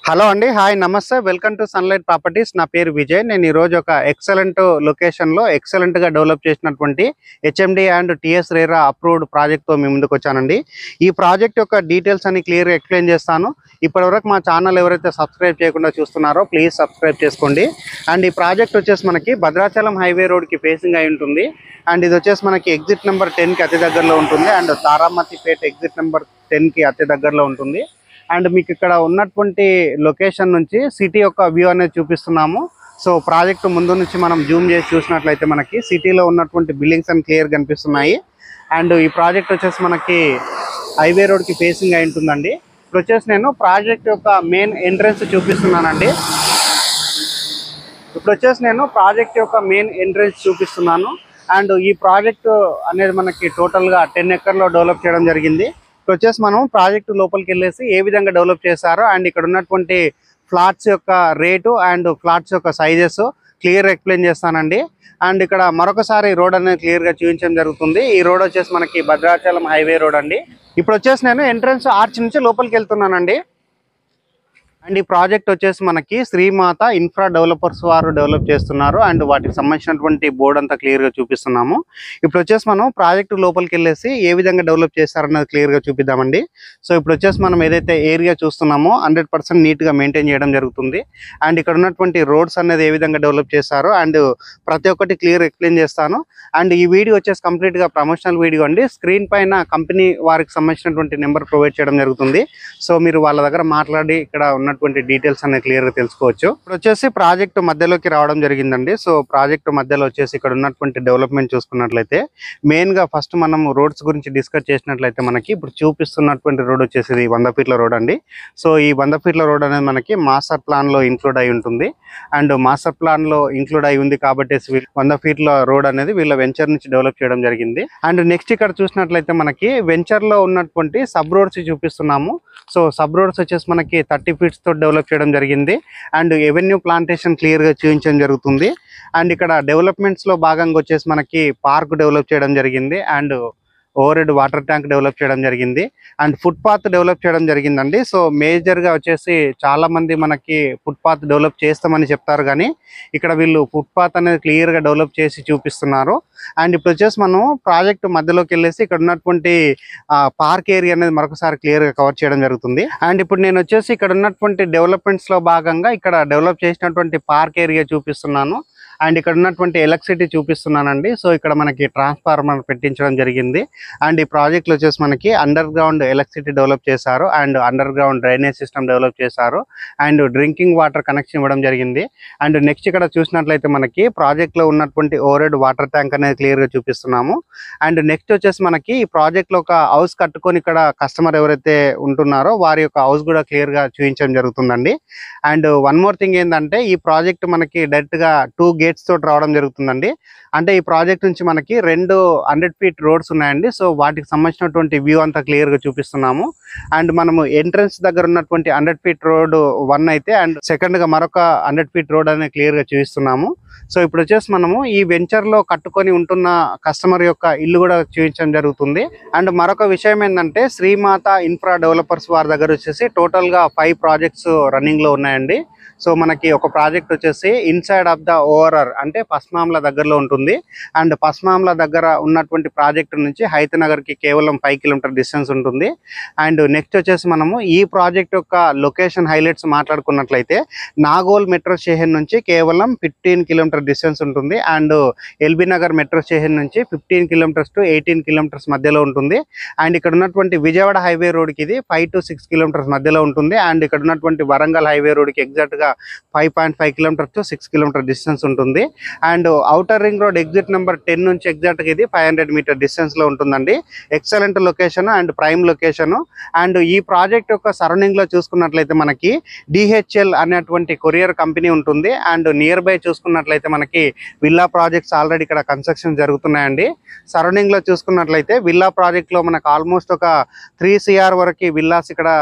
hello అండి hi నమస్తే welcome to sunlight properties నా పేరు విజయ్ నేను ఈ రోజు ఒక ఎక్సలెంట్ లొకేషన్ లో ఎక్సలెంట్ గా డెవలప్ చేసినటువంటి HMD and TS RERA approved project తో మీ ముందుకు వచ్చానండి ఈ ప్రాజెక్ట్ యొక్క డీటెయిల్స్ అని క్లియర్ గా ఎక్స్ప్లెయిన్ చేస్తాను ఇప్పటివరకు మా ఛానల్ ఎవరైతే సబ్స్క్రైబ్ చేయకుండా చూస్తున్నారో ప్లీజ్ సబ్స్క్రైబ్ చేసుకోండి అండ్ ఈ ప్రాజెక్ట్ వచ్చేసి మనకి భద్రాచలం హైవే రోడ్ కి ఫేసింగ్ అయి ఉంటుంది అండ్ ఇది వచ్చేసి మనకి ఎగ్జిట్ నెంబర్ టెన్ కి అతి దగ్గరలో ఉంటుంది and Taramatipet exit number ten కి అతి దగ్గరలో ఉంటుంది అండ్ మీకు ఇక్కడ ఉన్నటువంటి లొకేషన్ నుంచి సిటీ యొక్క వ్యూ అనేది చూపిస్తున్నాము సో ప్రాజెక్ట్ ముందు నుంచి మనం జూమ్ చేసి చూసినట్లయితే మనకి సిటీలో ఉన్నటువంటి బిల్డింగ్స్ అని క్లియర్ కనిపిస్తున్నాయి అండ్ ఈ ప్రాజెక్ట్ వచ్చేసి మనకి హైవే రోడ్కి ఫేసింగ్ అయి ఉంటుందండి ఇప్పుడు వచ్చేసి నేను ప్రాజెక్ట్ యొక్క మెయిన్ ఎంట్రన్స్ చూపిస్తున్నానండి ఇప్పుడు వచ్చేసి నేను ప్రాజెక్ట్ యొక్క మెయిన్ ఎంట్రన్స్ చూపిస్తున్నాను అండ్ ఈ ప్రాజెక్ట్ అనేది మనకి టోటల్గా టెన్ ఎకర్లో డెవలప్ చేయడం జరిగింది ఇప్పుడు వచ్చేసి మనం ప్రాజెక్ట్ లోపలికి వెళ్ళేసి ఏ విధంగా డెవలప్ చేశారో అండ్ ఇక్కడ ఉన్నటువంటి ఫ్లాట్స్ యొక్క రేటు అండ్ ఫ్లాట్స్ యొక్క సైజెస్ క్లియర్ ఎక్స్ప్లెయిన్ చేస్తానండి అండ్ ఇక్కడ మరొకసారి రోడ్ అనేది క్లియర్ గా చూపించడం జరుగుతుంది ఈ రోడ్ వచ్చేసి మనకి భద్రాచలం హైవే రోడ్ అండి ఇప్పుడు వచ్చేసి నేను ఎంట్రన్స్ ఆర్చ్ నుంచి లోపలికి వెళ్తున్నానండి అండ్ ఈ ప్రాజెక్ట్ వచ్చేసి మనకి శ్రీమాత ఇన్ఫ్రా డెవలపర్స్ వారు డెవలప్ చేస్తున్నారు అండ్ వాటికి సంబంధించినటువంటి బోర్డు అంతా క్లియర్ గా చూపిస్తున్నాము ఇప్పుడు వచ్చేసి మనం ప్రాజెక్ట్ లోపలికి వెళ్ళేసి ఏ విధంగా డెవలప్ చేస్తారన్నది క్లియర్ గా చూపిద్దామండి సో ఇప్పుడు వచ్చేసి మనం ఏదైతే ఏరియా చూస్తున్నామో హండ్రెడ్ పర్సెంట్ నీట్ గా మెయింటైన్ చేయడం జరుగుతుంది అండ్ ఇక్కడ ఉన్నటువంటి రోడ్స్ అనేది ఏ విధంగా డెవలప్ చేస్తారో అండ్ ప్రతి ఒక్కటి క్లియర్ ఎక్స్ప్లెయిన్ చేస్తాను అండ్ ఈ వీడియో వచ్చేసి కంప్లీట్ గా ప్రమోషనల్ వీడియో అండి స్క్రీన్ పైన కంపెనీ వారికి సంబంధించినటువంటి నెంబర్ ప్రొవైడ్ చేయడం జరుగుతుంది సో మీరు వాళ్ళ దగ్గర మాట్లాడి ఇక్కడ ఉన్నటువంటి డీటెయిల్స్ అనేది క్లియర్ గా తెలుసుకోవచ్చు ఇప్పుడు వచ్చేసి ప్రాజెక్ట్ మధ్యలోకి రావడం జరిగిందండి సో ప్రాజెక్ట్ మధ్యలో వచ్చేసి ఇక్కడ ఉన్నటువంటి డెవలప్మెంట్ చూసుకున్నట్లయితే మెయిన్ గా ఫస్ట్ మనం రోడ్స్ గురించి డిస్కస్ చేసినట్లయితే మనకి ఇప్పుడు చూపిస్తున్నటువంటి రోడ్ వచ్చేసి ఇది వంద ఫీట్ల రోడ్ అండి సో ఈ వంద ఫీట్ల రోడ్ అనేది మనకి మాస్టర్ ప్లాన్ లో ఇంక్లూడ్ అయి ఉంటుంది అండ్ మాస్టర్ ప్లాన్ లో ఇంక్లూడ్ అయి ఉంది కాబట్టి వీళ్ళు వంద ఫీట్ల రోడ్ అనేది వీళ్ళ వెంచర్ నుంచి డెవలప్ చేయడం జరిగింది అండ్ నెక్స్ట్ ఇక్కడ చూసినట్లయితే మనకి వెంచర్ లో ఉన్నటువంటి సబ్ రోడ్స్ చూపిస్తున్నాము సో సబ్ రోడ్స్ వచ్చేసి మనకి థర్టీ ఫీట్స్ తో డెవలప్ చేయడం జరిగింది అండ్ ఎవెన్యూ ప్లాంటేషన్ క్లియర్ గా చూపించడం జరుగుతుంది అండ్ ఇక్కడ డెవలప్మెంట్స్ లో భాగంగా వచ్చేసి మనకి పార్క్ డెవలప్ చేయడం జరిగింది and overhead water tank develop చేయడం జరిగింది అండ్ ఫుట్పాత్ డెవలప్ చేయడం జరిగిందండి సో మేజర్ గా వచ్చేసి చాలా మంది మనకి ఫుట్పాత్ డెవలప్ చేస్తామని చెప్తారు కానీ ఇక్కడ వీళ్ళు ఫుట్పాత్ అనేది క్లియర్ గా డెవలప్ చేసి చూపిస్తున్నారు అండ్ ఇప్పుడు వచ్చేసి మనం ప్రాజెక్ట్ మధ్యలోకి వెళ్ళేసి ఇక్కడ ఉన్నటువంటి పార్క్ ఏరియా అనేది మరొకసారి క్లియర్ గా కవర్ చేయడం జరుగుతుంది అండ్ ఇప్పుడు నేను వచ్చేసి ఇక్కడ ఉన్నటువంటి డెవలప్మెంట్స్ లో భాగంగా ఇక్కడ డెవలప్ చేసినటువంటి పార్క్ ఏరియా చూపిస్తున్నాను అండ్ ఇక్కడ ఉన్నటువంటి ఎలక్ట్రిసిటీ చూపిస్తున్నానండి సో ఇక్కడ మనకి ట్రాన్స్ఫార్మర్ పెట్టించడం జరిగింది అండ్ ఈ ప్రాజెక్ట్లో వచ్చేసి మనకి అండర్ గ్రౌండ్ ఎలక్ట్రిసిటీ డెవలప్ చేశారు and underground drainage system develop చేశారు అండ్ డ్రింకింగ్ వాటర్ కనెక్షన్ ఇవ్వడం జరిగింది అండ్ నెక్స్ట్ ఇక్కడ చూసినట్లయితే మనకి ప్రాజెక్ట్ లో ఉన్నటువంటి ఓవర్ వాటర్ ట్యాంక్ అనేది క్లియర్ గా చూపిస్తున్నాము అండ్ నెక్స్ట్ వచ్చేసి మనకి ఈ ప్రాజెక్ట్ లో ఒక హౌస్ కట్టుకొని ఇక్కడ కస్టమర్ ఎవరైతే ఉంటున్నారో వారి యొక్క హౌస్ కూడా క్లియర్ గా చూపించడం జరుగుతుందండి అండ్ వన్ మోర్ థింగ్ ఏంటంటే ఈ ప్రాజెక్ట్ మనకి డైరెక్ట్ గా టూ గేట్స్ తోటి రావడం జరుగుతుందండి అంటే ఈ ప్రాజెక్ట్ నుంచి మనకి రెండు హండ్రెడ్ ఫీట్ రోడ్స్ ఉన్నాయండి సో వాటికి సంబంధించినటువంటి వ్యూ అంతా క్లియర్ గా చూపిస్తున్నాము అండ్ మనము ఎంట్రన్స్ దగ్గర ఉన్నటువంటి హండ్రెడ్ ఫీట్ రోడ్ వన్ అయితే అండ్ సెకండ్ గా మరొక హండ్రెడ్ ఫీట్ రోడ్ అనేది క్లియర్ గా చూపిస్తున్నాము సో ఇప్పుడు వచ్చేసి మనము ఈ వెంచర్ లో కట్టుకొని ఉంటున్న కస్టమర్ యొక్క ఇల్లు కూడా చూపించడం జరుగుతుంది అండ్ మరొక విషయం ఏంటంటే శ్రీమాత ఇన్ఫ్రా డెవలపర్స్ వారి దగ్గర వచ్చేసి టోటల్ గా ఫైవ్ ప్రాజెక్ట్స్ రన్నింగ్ లో ఉన్నాయండి సో మనకి ఒక ప్రాజెక్ట్ వచ్చేసి ఇన్సైడ్ ఆఫ్ ద ఓవరర్ అంటే పస్మాంల దగ్గరలో ఉంటుంది అండ్ పస్మాంల దగ్గర ఉన్నటువంటి ప్రాజెక్ట్ నుంచి హైతనగర్ కి కేవలం ఫైవ్ కిలోమీటర్ డిస్టెన్స్ ఉంటుంది అండ్ నెక్స్ట్ వచ్చేసి మనము ఈ ప్రాజెక్ట్ యొక్క లొకేషన్ హైలైట్స్ మాట్లాడుకున్నట్లయితే నాగోల్ మెట్రో స్టేషన్ నుంచి కేవలం ఫిఫ్టీన్ కిలోమీటర్ డిస్టెన్స్ ఉంటుంది and LB Nagar metro station నుంచి fifteen kilometers to eighteen kilometers మధ్యలో ఉంటుంది అండ్ ఇక్కడ ఉన్నటువంటి విజయవాడ హైవే రోడ్కి ఇది ఫైవ్ టు సిక్స్ కిలోమీటర్స్ మధ్యలో ఉంటుంది అండ్ ఇక్కడ ఉన్నటువంటి వరంగల్ హైవే రోడ్కి ఎగ్జాక్ట్ గా five point five kilometers to six kilometer distance ఉంటుంది and outer ring road exit number ten నుంచి ఎగ్జాక్ట్ గా ఇది ఫైవ్ హండ్రెడ్ మీటర్ డిస్టెన్స్ లో ఉంటుందండి excellent location and prime location and ఈ ప్రాజెక్ట్ యొక్క సరౌండింగ్ లో చూసుకున్నట్లయితే మనకి డిహెచ్ఎల్ అనేటువంటి కొరియర్ కంపెనీ ఉంటుంది అండ్ నియర్ బై చూసుకున్నట్లయితే మనకి విల్లా ప్రాజెక్ట్స్ ఆల్రెడీ ఇక్కడ కన్స్ట్రక్షన్ జరుగుతున్నాయండి సరౌండింగ్ లో చూసుకున్నట్లయితే విల్లా ప్రాజెక్ట్ లో మనకు ఆల్మోస్ట్ ఒక త్రీ సిఆర్ వరకు విల్లాస్ ఇక్కడ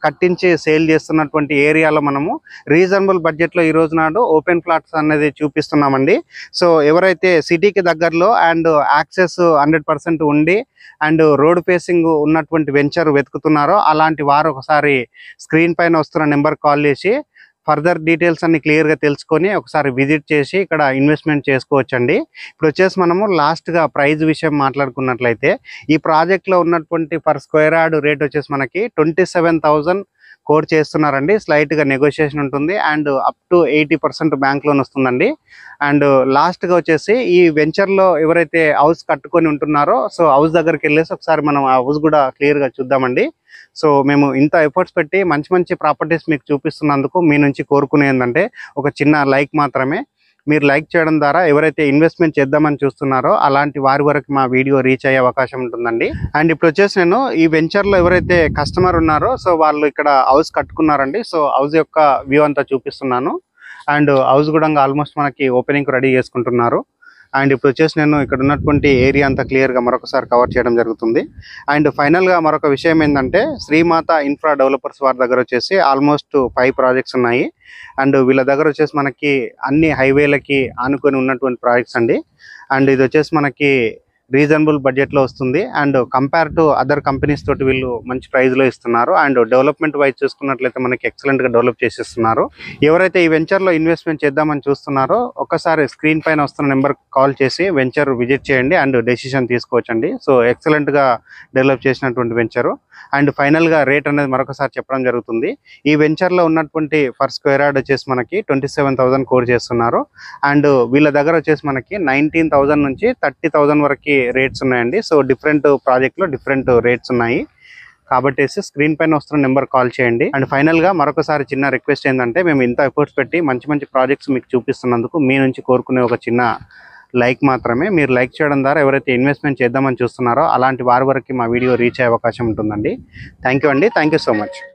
కట్టించి సేల్ చేస్తున్నటువంటి ఏరియాలో మనము రీజనబుల్ బడ్జెట్లో ఈ రోజు నాడు ఓపెన్ ప్లాట్స్ అనేది చూపిస్తున్నామండి సో ఎవరైతే సిటీకి దగ్గరలో అండ్ యాక్సెస్ హండ్రెడ్ పర్సెంట్ ఉండి అండ్ రోడ్ ఫేసింగ్ ఉన్నటువంటి వెంచర్ వెతుకుతున్నారో అలాంటి వారు ఒకసారి స్క్రీన్ పైన వస్తున్న నెంబర్ కాల్ చేసి ఫర్దర్ డీటెయిల్స్ అన్ని క్లియర్గా తెలుసుకొని ఒకసారి విజిట్ చేసి ఇక్కడ ఇన్వెస్ట్మెంట్ చేసుకోవచ్చండి ఇప్పుడు వచ్చేసి మనము లాస్ట్గా ప్రైజ్ విషయం మాట్లాడుకున్నట్లయితే ఈ ప్రాజెక్ట్లో ఉన్నటువంటి పర్ స్క్వేర్ యార్డ్ రేట్ వచ్చేసి మనకి ట్వంటీ సెవెన్ థౌజండ్ కోడ్ చేస్తున్నారండి స్లైట్గా నెగోషియేషన్ ఉంటుంది and up to eighty percent bank loan వస్తుందండి అండ్ లాస్ట్గా వచ్చేసి ఈ వెంచర్లో ఎవరైతే హౌస్ కట్టుకొని ఉంటున్నారో సో హౌస్ దగ్గరికి వెళ్ళేసి ఒకసారి మనం ఆ హౌస్ కూడా క్లియర్గా చూద్దామండి సో మేము ఇంత ఎఫర్ట్స్ పెట్టి మంచి మంచి ప్రాపర్టీస్ మీకు చూపిస్తున్నందుకు మీ నుంచి కోరుకునే ఏంటంటే ఒక చిన్న లైక్ మాత్రమే మీరు లైక్ చేయడం ద్వారా ఎవరైతే ఇన్వెస్ట్మెంట్ చేద్దామని చూస్తున్నారో అలాంటి వారి వరకు మా వీడియో రీచ్ అయ్యే అవకాశం ఉంటుందండి అండ్ ఇప్పుడు వచ్చేసి నేను ఈ వెంచర్లో ఎవరైతే కస్టమర్ ఉన్నారో సో వాళ్ళు ఇక్కడ హౌస్ కట్టుకున్నారండి సో హౌస్ యొక్క వ్యూ అంతా చూపిస్తున్నాను అండ్ హౌస్ కూడా ఆల్మోస్ట్ మనకి ఓపెనింగ్ రెడీ చేసుకుంటున్నారు అండ్ ఇప్పుడు వచ్చేసి నేను ఇక్కడ ఉన్నటువంటి ఏరియా అంతా క్లియర్గా మరొకసారి కవర్ చేయడం జరుగుతుంది అండ్ ఫైనల్గా మరొక విషయం ఏంటంటే శ్రీమాత ఇన్ఫ్రా డెవలపర్స్ వారి దగ్గర వచ్చేసి ఆల్మోస్ట్ ఫైవ్ ప్రాజెక్ట్స్ ఉన్నాయి అండ్ వీళ్ళ దగ్గర వచ్చేసి మనకి అన్ని హైవేలకి ఆనుకొని ఉన్నటువంటి ప్రాజెక్ట్స్ అండి అండ్ ఇది వచ్చేసి మనకి రీజనబుల్ బడ్జెట్లో వస్తుంది and compare to other companies తోటి వీళ్ళు మంచి ప్రైస్లో ఇస్తున్నారు అండ్ డెవలప్మెంట్ వైజ్ చూసుకున్నట్లయితే మనకి ఎక్సలెంట్గా డెవలప్ చేసిస్తున్నారు ఎవరైతే ఈ వెంచర్లో ఇన్వెస్ట్మెంట్ చేద్దామని చూస్తున్నారో ఒక్కసారి స్క్రీన్ పైన వస్తున్న నెంబర్ కాల్ చేసి వెంచర్ విజిట్ చేయండి అండ్ డెసిషన్ తీసుకోవచ్చండి సో ఎక్సలెంట్గా డెవలప్ చేసినటువంటి వెంచరు అండ్ ఫైనల్గా రేట్ అనేది మరొకసారి చెప్పడం జరుగుతుంది ఈ వెంచర్లో ఉన్నటువంటి ఫర్ స్క్వేర్ యార్డ్ వచ్చేసి మనకి ట్వంటీ సెవెన్ థౌసండ్ కోడ్ చేస్తున్నారు అండ్ వీళ్ళ దగ్గర వచ్చేసి మనకి నైన్టీన్ థౌసండ్ నుంచి థర్టీ థౌసండ్ వరకు రేట్స్ ఉన్నాయండి సో డిఫరెంట్ ప్రాజెక్ట్లో డిఫరెంట్ రేట్స్ ఉన్నాయి కాబట్టి స్క్రీన్ పైన వస్తున్న నెంబర్ కాల్ చేయండి అండ్ ఫైనల్ గా మరొకసారి చిన్న రిక్వెస్ట్ ఏంటంటే మేము ఇంత ఎఫర్ట్స్ పెట్టి మంచి మంచి ప్రాజెక్ట్స్ మీకు చూపిస్తున్నందుకు మీ నుంచి కోరుకునే ఒక చిన్న లైక్ మాత్రమే మీరు లైక్ చేయడం ద్వారా ఎవరైతే ఇన్వెస్ట్మెంట్ చేద్దామని చూస్తున్నారో అలాంటి వారి వరకు మా వీడియో రీచ్ అయ్యే అవకాశం ఉంటుందండి థ్యాంక్ యూ అండి థ్యాంక్ యూ సో మచ్